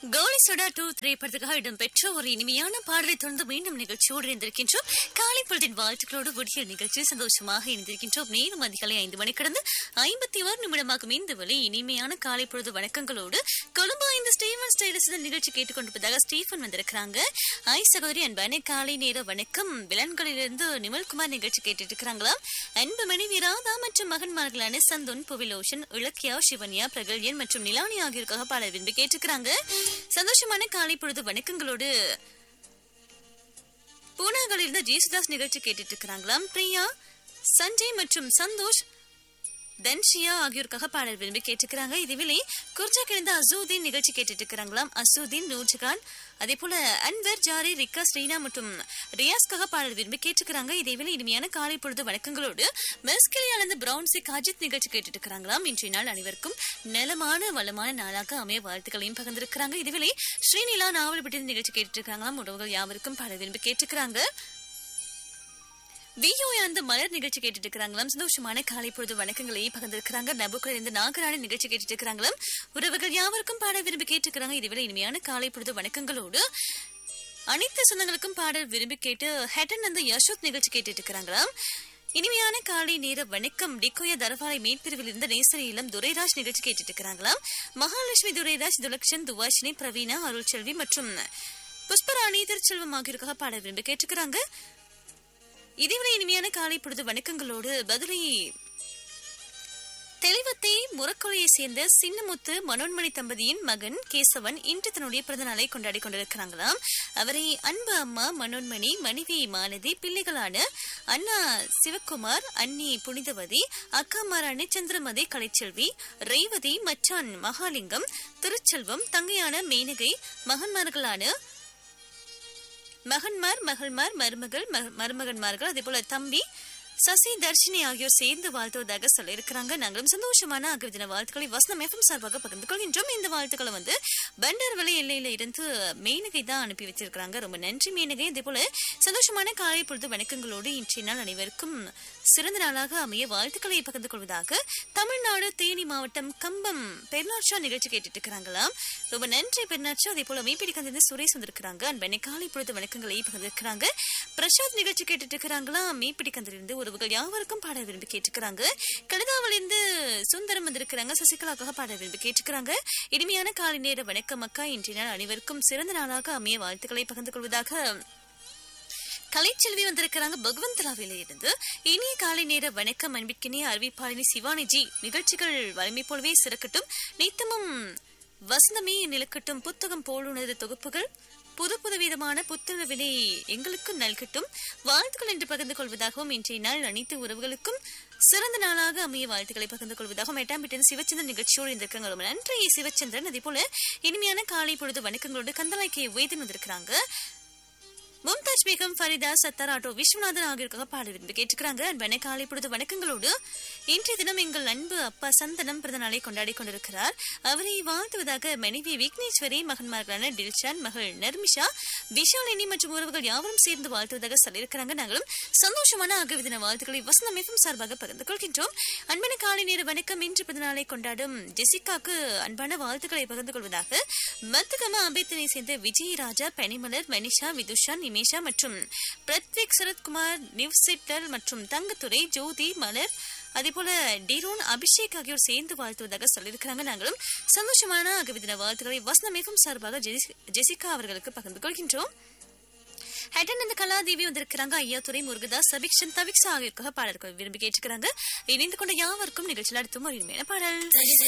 கோலி soda two திரைப்படத்துக்காக இடம்பெற்ற ஒரு இனிமையான பாடலை தொடர்ந்து மீண்டும் நிகழ்ச்சியோடு இணைந்திருக்கின்றோம் காலை பொழுதின் வாழ்த்துக்களோடு விடிய நிகழ்ச்சி சந்தோஷமாக இணைந்திருக்கின்றோம் நேரம் அதிகாலை ஐந்து மணி கடந்து ஐம்பத்தி ஒரு நிமிடமாகும் இந்த வழி இனிமையான காலை பொழுது வணக்கங்களோடு கொழும்பு இந்த ஸ்டீவன் ஸ்டைலஸ் நிகழ்ச்சி கேட்டுக்கொண்டிருப்பதாக ஸ்டீஃபன் வந்திருக்கிறாங்க ஐ சகோதரி அன்பான காலை நேர வணக்கம் விலன்களிலிருந்து நிமல்குமார் நிகழ்ச்சி கேட்டுட்டு இருக்கிறாங்களா அன்பு மனைவி ராதா மற்றும் மகன்மார்களான சந்தோன் புவிலோஷன் இலக்கியா சிவன்யா பிரகல்யன் மற்றும் நிலானி ஆகியோருக்காக பாட விரும்பி கேட்டுக்கிறாங்க சந்தோஷமான காலை பொழுது வணக்கங்களோடு பூனாகளில் இருந்து ஜேசுதாஸ் நிகழ்ச்சி கேட்டுட்டு இருக்கிறாங்களாம் பிரியா சஞ்சய் மற்றும் சந்தோஷ் தன்ஷியா ஆகியோருக்காக பாடல் விரும்பி கேட்டுக்கிறாங்க இதுவிலே குர்ஜா கிழந்த அசூதீன் நிகழ்ச்சி கேட்டுட்டு இருக்கிறாங்களாம் அசூதீன் நூர்ஜகான் அதே போல அன்வர் ஜாரி ரிக்கா ஸ்ரீனா மற்றும் ரியாஸ்க்காக பாடல் விரும்பி கேட்டுக்கிறாங்க இதேவேளை இனிமையான காலை பொழுது வணக்கங்களோடு மெஸ்கிலியானது பிரவுன்சிக் அஜித் நிகழ்ச்சி கேட்டுட்டு இருக்கிறாங்களாம் இன்றைய நாள் அனைவருக்கும் நலமான வளமான நாளாக அமைய வாழ்த்துக்களையும் பகிர்ந்திருக்கிறாங்க இதுவேளை ஸ்ரீநிலா நாவல் விட்டு நிகழ்ச்சி கேட்டுட்டு இருக்காங்களாம் உறவுகள் யாவருக்கும் பாடல் விரும்பி கேட்டுக்கிறாங்க வியோ அந்த மலர் நிகழ்ச்சி கேட்டுட்டு இருக்கிறாங்களாம் சந்தோஷமான காலை பொழுது வணக்கங்களை பகிர்ந்திருக்கிறாங்க நபுக்கள் இருந்து நாகராணி நிகழ்ச்சி கேட்டுட்டு இருக்கிறாங்களாம் உறவுகள் யாவருக்கும் பாட விரும்பி கேட்டுக்கிறாங்க இதுவரை இனிமையான காலை பொழுது வணக்கங்களோடு அனைத்து சொந்தங்களுக்கும் பாடல் விரும்பி கேட்டு ஹெட்டன் அந்த யசோத் நிகழ்ச்சி கேட்டுட்டு இருக்கிறாங்களாம் இனிமையான காலை நேர வணக்கம் டிகோயா தரவாலை மேற்பிரிவில் இருந்த நேசரி இளம் துரைராஜ் நிகழ்ச்சி கேட்டுட்டு இருக்கிறாங்களாம் மகாலட்சுமி துரைராஜ் துலக்ஷன் துவாஷினி பிரவீனா அருள் செல்வி மற்றும் புஷ்பராணி திருச்செல்வம் ஆகியோருக்காக பாட விரும்பி கேட்டுக்கிறாங்க இதேவரை இனிமையான காலை பொழுது வணக்கங்களோடு பதிலை தெளிவத்தை முரக்கொலையை சேர்ந்த சின்னமுத்து மனோன்மணி தம்பதியின் மகன் கேசவன் இன்று தன்னுடைய பிறந்த நாளை கொண்டாடி கொண்டிருக்கிறாங்களாம் அவரை அன்பு அம்மா மனோன்மணி மனைவி மாலதி பிள்ளைகளான அண்ணா சிவக்குமார் அண்ணி புனிதவதி அக்காமாராணி சந்திரமதி கலைச்செல்வி ரேவதி மச்சான் மகாலிங்கம் திருச்செல்வம் தங்கையான மேனகை மகன்மார்களான மகன்மார் மகள்மார் மருமகள் மருமகன்மார்கள் அதே போல தம்பி சசி தர்ஷினி ஆகியோர் சேர்ந்து வாழ்த்துவதாக சொல்லியிருக்கிறாங்க நாங்களும் சந்தோஷமான ஆகிய தின வாழ்த்துக்களை வசனம் எஃப்எம் சார்பாக பகிர்ந்து கொள்கின்றோம் இந்த வாழ்த்துக்களை வந்து பண்டர்வலை எல்லையில இருந்து மேனகை தான் அனுப்பி வச்சிருக்கிறாங்க ரொம்ப நன்றி மேனகை அதே போல சந்தோஷமான காலை பொழுது வணக்கங்களோடு இன்றைய நாள் அனைவருக்கும் சிறந்த நாளாக அமைய வாழ்த்துக்களை பகிர்ந்து கொள்வதாக தமிழ்நாடு தேனி மாவட்டம் கம்பம் பெருநாட்சா நிகழ்ச்சி கேட்டுட்டு இருக்கிறாங்களாம் ரொம்ப நன்றி பெருநாட்சா அதே போல மீப்பிடி கந்திருந்து சுரேஷ் வந்திருக்கிறாங்க அன்பனை காலை பொழுது வணக்கங்களை பகிர்ந்திருக்கிறாங்க பிரசாத் நிகழ்ச்சி கேட்டுட்டு இருக்கிறாங்களா மீப்பிடி கந்திலிருந்து உறவுகள் யாவருக்கும் பாட விரும்பி கேட்டுக்கிறாங்க கழுதாவிலிருந்து சுந்தரம் வந்திருக்கிறாங்க சசிகலாக்காக பாட விரும்பி கேட்டுக்கிறாங்க இனிமையான காலை நேர வணக்கம் அக்கா இன்றைய நாள் அனைவருக்கும் சிறந்த நாளாக அமைய வாழ்த்துக்களை பகிர்ந்து கொள்வதாக கலைச்செல்வி வந்திருக்கிறாங்க பகவந்தலாவில இருந்து இனிய காலை நேர வணக்கம் அன்பிற்கினிய அறிவிப்பாளினி சிவானிஜி நிகழ்ச்சிகள் வலிமை போலவே சிறக்கட்டும் நித்தமும் வசந்தமே நிலக்கட்டும் புத்தகம் போலுனது தொகுப்புகள் புது புது விதமான புத்துணர்வினை எங்களுக்கு நல்கட்டும் வாழ்த்துக்கள் என்று பகிர்ந்து கொள்வதாகவும் இன்றைய நாள் அனைத்து உறவுகளுக்கும் சிறந்த நாளாக அமைய வாழ்த்துக்களை பகிர்ந்து கொள்வதாகவும் எட்டாம் வீட்டின் சிவச்சந்திரன் நிகழ்ச்சியோடு இருந்திருக்காங்க ரொம்ப நன்றி சிவச்சந்திரன் அதே போல இனிமையான காலை பொழுது வணக்கங்களோடு கந்தலாய்க்கை வேதன் வந்திருக்கிறாங்க மும்தாஜ் பேகம் ஃபரிதா சத்தார் ஆட்டோ விஸ்வநாதன் ஆகியோருக்காக பாட விரும்பி கேட்டுக்கிறாங்க அன்பன காலை பொழுது வணக்கங்களோடு இன்றைய தினம் எங்கள் அன்பு அப்பா சந்தனம் பிறந்த நாளை கொண்டாடி கொண்டிருக்கிறார் அவரை வாழ்த்துவதாக மனைவி விக்னேஸ்வரி மகன்மார்களான டில்ஷான் மகள் நர்மிஷா விஷாலினி மற்றும் உறவுகள் யாவரும் சேர்ந்து வாழ்த்துவதாக சொல்லியிருக்கிறாங்க நாங்களும் சந்தோஷமான ஆகிய தின வாழ்த்துக்களை வசந்தம் எஃப்எம் சார்பாக பகிர்ந்து கொள்கின்றோம் அன்பன காலை நேர வணக்கம் இன்று பிறந்த நாளை கொண்டாடும் ஜெசிகாக்கு அன்பான வாழ்த்துக்களை பகிர்ந்து கொள்வதாக மத்துகம அம்பேத்தினை சேர்ந்த விஜயராஜா பெனிமலர் மனிஷா விதுஷான் நிமேஷா மற்றும் பிரத்விக் சரத்குமார் நிவ்சிட்டர் மற்றும் தங்கத்துறை ஜோதி மலர் அதே போல டிரோன் அபிஷேக் ஆகியோர் சேர்ந்து வாழ்த்துவதாக சொல்லியிருக்கிறாங்க நாங்களும் சந்தோஷமான அகவிதின வாழ்த்துக்களை வசனமேகம் சார்பாக ஜெசிகா அவர்களுக்கு பகிர்ந்து கொள்கின்றோம் ஹெட்டன் இந்த கலாதேவி வந்திருக்கிறாங்க ஐயாத்துறை முருகதாஸ் சபிக்ஷன் தவிக்ஷா ஆகியோருக்காக பாடல்கள் விரும்பி கேட்டுக்கிறாங்க இணைந்து கொண்ட யாவருக்கும் நிகழ்ச்சியில் அடுத்தும் ஒரு இனிமையான பாடல்